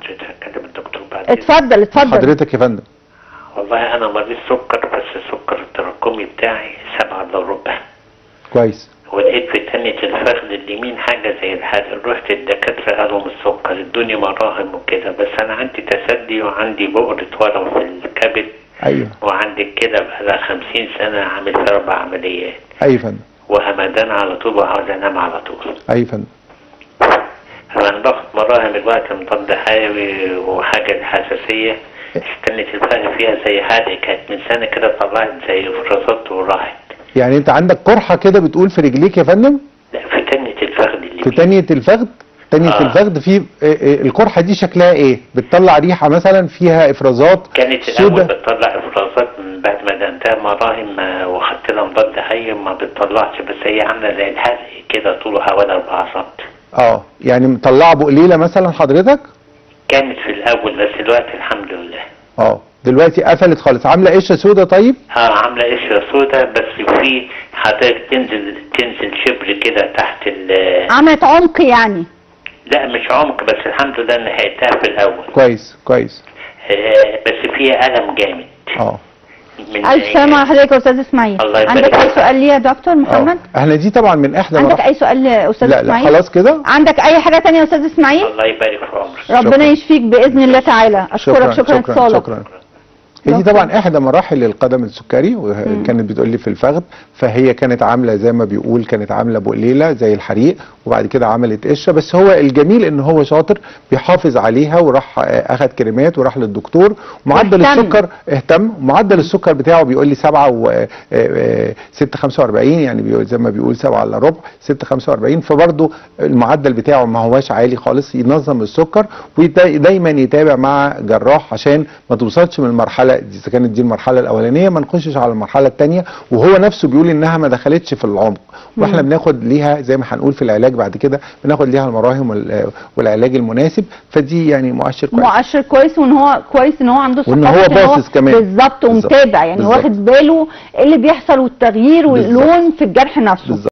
حضرتك اكلم الدكتور بعد إذنك؟ اتفضل اتفضل حضرتك يا فندم والله انا مريض سكر بس السكر التراكمي بتاعي سبعة الا ربع كويس ولقيت في تانية الفخذ اليمين حاجة زي الحاجة رحت الدكاترة قالوا من السكر ادوني مراهم وكده بس أنا عندي تسدي وعندي بؤرة ورم في الكبد ايوه وعندي كده بقالها خمسين سنة عامل فيها أربع عمليات ايوه يا فندم وهمدان على طول وعاوز أنام على طول ايوه يا فندم أنا باخد مراهم دلوقتي مضاد حيوي وحاجة الحساسية استنت الفخذ فيها زي حاجة كانت من سنة كده طلعت زي فرصات وراحت يعني انت عندك قرحه كده بتقول في رجليك يا فندم لا في تانية الفخذ اللي في تانية الفخذ تانية آه. الفخذ في اه، اه، القرحه دي شكلها ايه بتطلع ريحه مثلا فيها افرازات كانت الاول سودة بتطلع افرازات من بعد ما دهنتها مراهم آه، واخدت لها مضاد حيوي ما بتطلعش بس هي عامله زي الحرق كده طوله حوالي 4 سم اه يعني مطلعه بقليله مثلا حضرتك كانت في الاول بس دلوقتي الحمد لله اه دلوقتي قفلت خالص عامله قشره سودة طيب اه عامله قشره سودا بس في حضرتك تنزل تنزل شبر كده تحت ال عملت عمق يعني لا مش عمق بس الحمد لله ان لحقتها في الاول كويس كويس آه بس فيها الم جامد اه من الف سلامه على حضرتك يا استاذ اسماعيل الله يبارك عندك اي فيك. سؤال ليه يا دكتور اه محمد احنا دي طبعا من احدى عندك مراحل اي سؤال يا استاذ لا لا اسماعيل خلاص كده عندك اي حاجه تانية يا استاذ اسماعيل الله يبارك في عمرك ربنا شكراً. يشفيك باذن الله تعالى اشكرك شكرا شكرا اتصالك شكرا هي دي دكتور. طبعا احدى مراحل القدم السكري وكانت بتقول لي في الفخذ فهي كانت عامله زي ما بيقول كانت عامله بقليله زي الحريق وبعد كده عملت قشره بس هو الجميل ان هو شاطر بيحافظ عليها وراح آه، اخد كريمات وراح للدكتور ومعدل واهتم. السكر اهتم ومعدل السكر بتاعه بيقول لي 7 و 6 45 يعني بيقول زي ما بيقول 7 الا ربع 6 45 فبرضه المعدل بتاعه ما هواش عالي خالص ينظم السكر ودايما يتابع مع جراح عشان ما توصلش من المرحله دي اذا كانت دي المرحله الاولانيه ما نخشش على المرحله الثانيه وهو نفسه بيقول انها ما دخلتش في العمق واحنا بناخد ليها زي ما هنقول في العلاج بعد كده بناخد ليها المراهم وال- والعلاج المناسب فدي يعني مؤشر كويس مؤشر كويس وان هو كويس ان هو عنده وإن ثقافة هو إن باصص كمان. بالظبط بالظبط. ومتابع يعني بالظبط. واخد باله ايه اللي بيحصل والتغيير بالظبط. واللون في الجرح نفسه بالظبط